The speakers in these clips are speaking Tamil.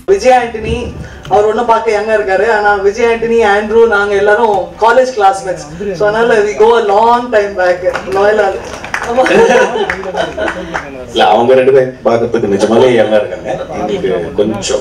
விஜய் ஆண்டனி அவர் ஒன்றும் பார்க்க யங்கா இருக்காரு ஆனா விஜய் ஆண்டனி ஆண்ட்ரூ நாங்க எல்லாரும் காலேஜ் கிளாஸ்மேட்ஸ் ஸோ அதனால we go long time back Loyola இல்ல அவங்க ரெண்டு பேரும் பார்க்கறதுக்கு நிஜமாலே யங்கா இருக்காங்க எங்களுக்கு கொஞ்சம்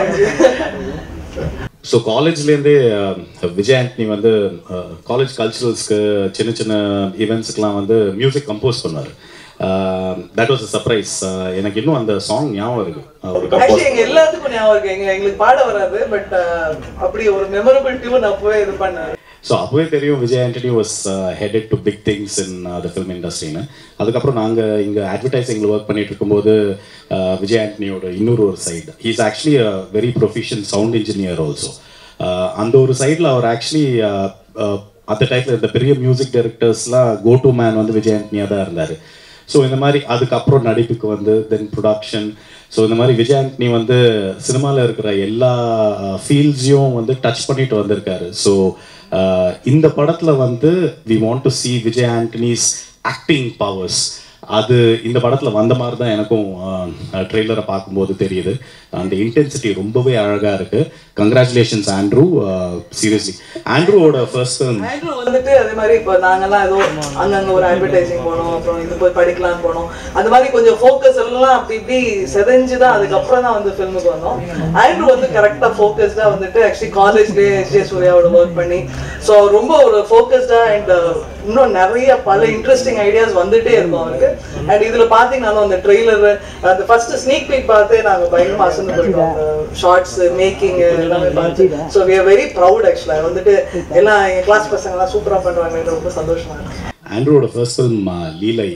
ஸோ காலேஜ்லேருந்தே விஜய் ஆண்டனி வந்து காலேஜ் கல்ச்சுரல்ஸ்க்கு சின்ன சின்ன ஈவெண்ட்ஸுக்கெலாம் வந்து மியூசிக் கம்போஸ் பண்ணார் தட் வாஸ் அ சர்ப்ரைஸ் எனக்கு இன்னும் அந்த சாங் ஞாபகம் இருக்கு அவர் ஆக்சுவலி எங்க எல்லாத்துக்கும் ஞாபகம் இருக்கு எங்க எங்களுக்கு பாட வராது பட் அப்படி ஒரு மெமரபிள் டியூன் அப்பவே இது பண்ணாரு ஸோ அப்போவே தெரியும் Vijay Antony was headed to big things in the film இண்டஸ்ட்ரின்னு அதுக்கப்புறம் நாங்கள் இங்கே அட்வர்டைசிங்கில் ஒர்க் பண்ணிட்டு இருக்கும்போது uh, விஜய் ஆண்டனியோட இன்னொரு ஒரு side he's actually a very proficient sound engineer also அந்த ஒரு சைடில் அவர் ஆக்சுவலி அந்த டைத்தில் இருந்த பெரிய மியூசிக் டைரக்டர்ஸ்லாம் கோ டு மேன் வந்து விஜய் ஆண்டனியாக தான் இருந்தார் ஸோ இந்த மாதிரி அதுக்கப்புறம் நடிப்புக்கு வந்து தென் ப்ரொடக்ஷன் ஸோ இந்த மாதிரி விஜய் ஆண்டனி வந்து சினிமாவில் இருக்கிற எல்லா ஃபீல்ட்ஸையும் வந்து டச் பண்ணிட்டு வந்திருக்காரு ஸோ இந்த படத்தில் வந்து we want to see Vijay Antony's acting powers அது இந்த படத்தில் வந்த மாதிரி தான் எனக்கும் ட்ரெய்லரை பார்க்கும்போது தெரியுது அந்த இன்டென்சிட்டி ரொம்பவே அழகாக இருக்குது கங்க்ராச்சுலேஷன்ஸ் ஆண்ட்ரூ சீரியஸ்லி ஆண்ட்ரூவோட ஃபர்ஸ்ட் ஃபிலிம் ஆண்ட்ரூ வந்துட்டு அதே மாதிரி இப்போ நாங்கெல்லாம் ஏதோ அங்கங்க ஒரு அட்வர்டைசிங் போனோம் அப்புறம் இது போய் படிக்கலாம் போனோம் அந்த மாதிரி கொஞ்சம் ஃபோக்கஸ் எல்லாம் அப்படி இப்படி செதஞ்சு தான் அதுக்கப்புறம் தான் வந்து ஃபில்முக்கு வந்தோம் ஆண்ட்ரூ வந்து கரெக்டாக ஃபோக்கஸ்டாக வந்துட்டு ஆக்சுவலி காலேஜ்லேயே எஸ் ஜே சூர்யாவோட ஒர்க் பண்ணி ஸோ ரொம்ப ஒரு ஃபோக்கஸ்டாக அண்ட் இன்னும் நிறைய பல இன்ட்ரெஸ்டிங் ஐடியாஸ் வந்துட்டே இருக்கும் அவருக்கு அண்ட் இதுல பாத்தீங்கன்னாலும் அந்த ட்ரெய்லர் அந்த ஃபர்ஸ்ட் ஸ்னீக் பீக் பார்த்து நாங்க பயங்கரமா அசந்து போயிட்டோம் அந்த ஷார்ட்ஸ் மேக்கிங் எல்லாமே பார்த்து so we are very proud ஆக்சுவலா வந்துட்டு எல்லாம் எங்க கிளாஸ் பசங்க எல்லாம் சூப்பரா பண்றாங்க ரொம்ப சந்தோஷமா இருக்கு ஆண்ட்ரோட first film Leelai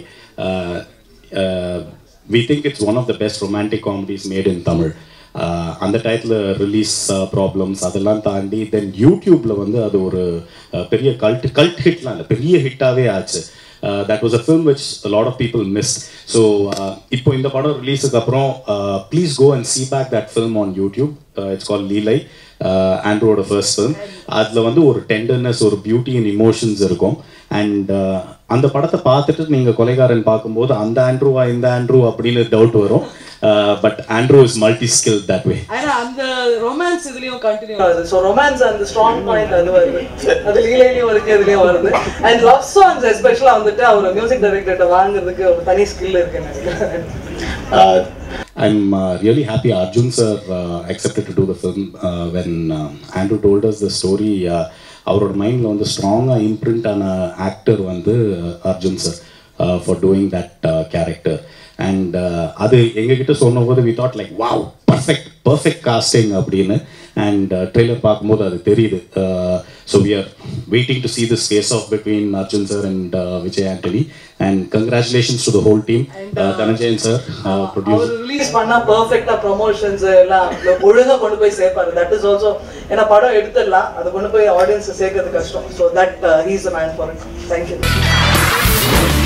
we think it's one of the best romantic comedies made in Tamil Uh, அந்த டயத்தில் ரிலீஸ் ப்ராப்ளம்ஸ் அதெல்லாம் தாண்டி தென் யூடியூப்ல வந்து அது ஒரு uh, பெரிய கல்ட் கல்ட் ஹிட்லாம் இல்லை பெரிய ஹிட்டாகவே ஆச்சு that was a film which lot of people miss so இப்போ இந்த படம் ரிலீஸுக்கு அப்புறம் please go and see back that film on YouTube it's call Leelai ஆண்ட்ரோட ஃபர்ஸ்ட் ஃபிலிம் அதில் வந்து ஒரு டெண்டர்னஸ் ஒரு பியூட்டி அண்ட் இமோஷன்ஸ் இருக்கும் அண்ட் அந்த படத்தை பார்த்துட்டு நீங்கள் கொலைகாரன் பார்க்கும்போது அந்த ஆண்ட்ரூவா இந்த ஆண்ட்ரூ அப்படின்னு டவுட் வரும் but Andrew is multi skill that way ஆனா அந்த ரொமான்ஸ் இதுலயும் கண்டினியூ ஆகுது ஸோ ரொமான்ஸ் அந்த ஸ்ட்ராங் பாயிண்ட் அது வருது அது லீலையிலயும் இருக்கு இதுலயும் வருது அண்ட் லவ் சாங்ஸ் எஸ்பெஷலா வந்துட்டு அவர் மியூசிக் டைரக்டர்கிட்ட வாங்குறதுக்கு ஒரு தனி ஸ்கில் இருக்குன்னு நினைக்கிறேன் Uh, I'm uh, really happy Arjun sir uh, accepted to do the film. Uh, when uh, Andrew told us the story, uh, அவரோட மைண்டில் வந்து ஸ்ட்ராங்காக இம்ப்ரிண்ட் ஆன ஆக்டர் வந்து Arjun sir for doing that character and அது எங்ககிட்ட சொன்னபோது we thought like wow perfect perfect casting அப்படின்னு அண்ட் ட்ரெய்லர் பார்க்கும்போது அது தெரியுது so we are waiting to see this face off between Arjun sir and Vijay Antony and congratulations to the whole team Dhananjayan sir produce அவர் ரிலீஸ் பண்ணா பெர்ஃபெக்ட்டா ப்ரொமோஷன்ஸ் எல்லாம் ஒழுங்கா கொண்டு போய் சேர்ப்பாரு தட் இஸ் ஆல்சோ ஏன்னா படம் எடுத்துடலாம் அது கொண்டு போய் ஆடியன்ஸ் சேர்க்கறது கஷ்டம் so that he's a man for it thank you